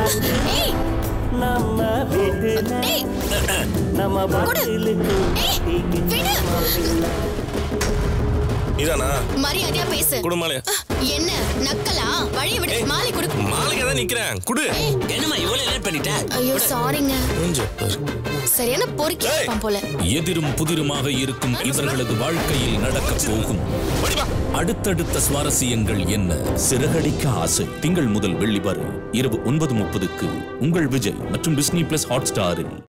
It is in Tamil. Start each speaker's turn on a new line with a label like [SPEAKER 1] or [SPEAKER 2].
[SPEAKER 1] காத்து
[SPEAKER 2] ஏய்
[SPEAKER 1] நம்ம வீட்டுல
[SPEAKER 2] ஏய்
[SPEAKER 1] நம்ம பாட்டிலுக்கு
[SPEAKER 2] ஏய் விடு
[SPEAKER 3] இதானா
[SPEAKER 2] மரியாதையா பேசு
[SPEAKER 3] குடு மாலை
[SPEAKER 2] என்ன நக்கலா வழி விடு மாலை கொடு
[SPEAKER 3] மாலைக்கு தான் நிக்கிறேன் குடு
[SPEAKER 4] என்னம்மா இவ்வளவு லேட் பண்ணிட்ட
[SPEAKER 2] ஐயோ சாரிங்க
[SPEAKER 3] கொஞ்சம் பாரு.
[SPEAKER 2] சரியான பொறுக்கி
[SPEAKER 3] ஏய்.
[SPEAKER 2] இருப்பான் போல
[SPEAKER 5] எதிரும் புதிருமாக இருக்கும் இவர்களது வாழ்க்கையில் நடக்கப் போகும் அடுத்தடுத்த சுவாரஸ்யங்கள் என்ன சிறகடிக்க ஆசை திங்கள் முதல் வெள்ளி வரை இரவு ஒன்பது முப்பதுக்கு உங்கள் விஜய் மற்றும் டிஸ்னி பிளஸ் ஹாட் ஸ்டாரில்